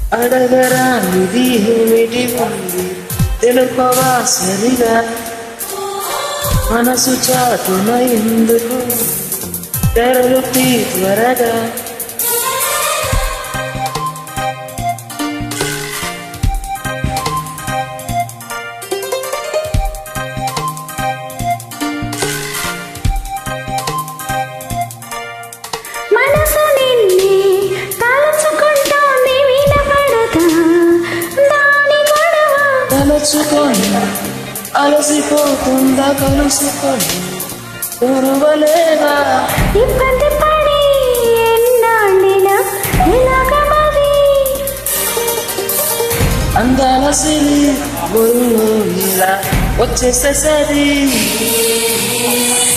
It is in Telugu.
అడగరా ఇది ఏమిటి ఉంది తెలుపవా సరిగా మనసు చాటున ఎందుకు తెరలు తీ త్వరగా మనసు నిన్నే తలుచుకుంటోంది వినపడదా దాని గొడవ తలచుకొని అలసిపోతుందా కలుసుకొని కురువలేగా ఇబ్బంది పడి ఎన్నాళ్ళినా ఇలాగ మరి అందాల సిరి ఒళ్ళు ఇలా వచ్చేస్తే సరి